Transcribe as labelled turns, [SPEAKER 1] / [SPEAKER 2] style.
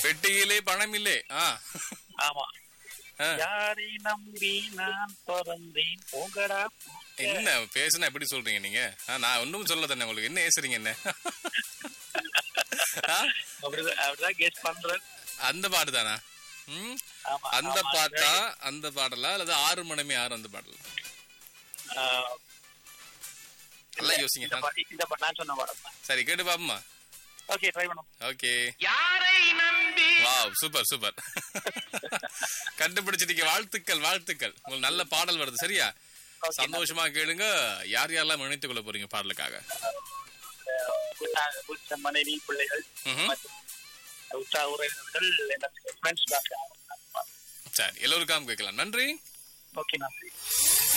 [SPEAKER 1] பெட்டியிலே பணம் இல்லை ஆ
[SPEAKER 2] ஆமா
[SPEAKER 1] ஆ.
[SPEAKER 2] யாரை நம்பி நான் பிறந்தேன் போங்கடா
[SPEAKER 1] என்ன பேசுனா எப்படி சொல்றீங்க நீங்க ஆ, நான் ஒண்ணும் சொல்ல தானே உங்களுக்கு என்ன ஏசுறீங்க என்ன ஆ?
[SPEAKER 2] அப்படிதான் அப்படிதான் கெஸ் பண்றேன்
[SPEAKER 1] அந்த பாட்டு தானா ம்
[SPEAKER 2] ஆமா
[SPEAKER 1] அந்த
[SPEAKER 2] ஆமா.
[SPEAKER 1] பாட்டா அந்த பாடலா அல்லது ஆறு மணிமே ஆறு அந்த பாடல்
[SPEAKER 2] ஆ,
[SPEAKER 1] நல்லா யோசிங்க
[SPEAKER 2] இந்த பாட்டு இந்த பாட்டு நான் சொன்ன பாடம் தான்
[SPEAKER 1] சரி கேட்டு பாப்போமா
[SPEAKER 2] ஓகே ட்ரை பண்ணும்
[SPEAKER 1] ஓகே
[SPEAKER 2] யாரை நம்பி
[SPEAKER 1] வாவ் சூப்பர் சூப்பர் கண்டுபிடிச்சிட்டீங்க வாழ்த்துக்கள் வாழ்த்துக்கள் உங்களுக்கு நல்ல பாடல் வருது சரியா
[SPEAKER 2] Okay,
[SPEAKER 1] சந்தோஷமா கேளுங்க யார் யாரெல்லாம் இணைத்துக் கொள்ள போறீங்க பாடலுக்காக
[SPEAKER 2] உற்சாக உற்ற மனைவி பிள்ளைகள்
[SPEAKER 1] ம்ஹும்.
[SPEAKER 2] மற்றும் உற்சாக உறவினர்கள் என்னுடைய ஃப்ரெண்ட்ஸ் தான்
[SPEAKER 1] சரி எல்லோருக்காகவும் கேட்கலாம் நன்றி
[SPEAKER 2] ஓகே நன்றி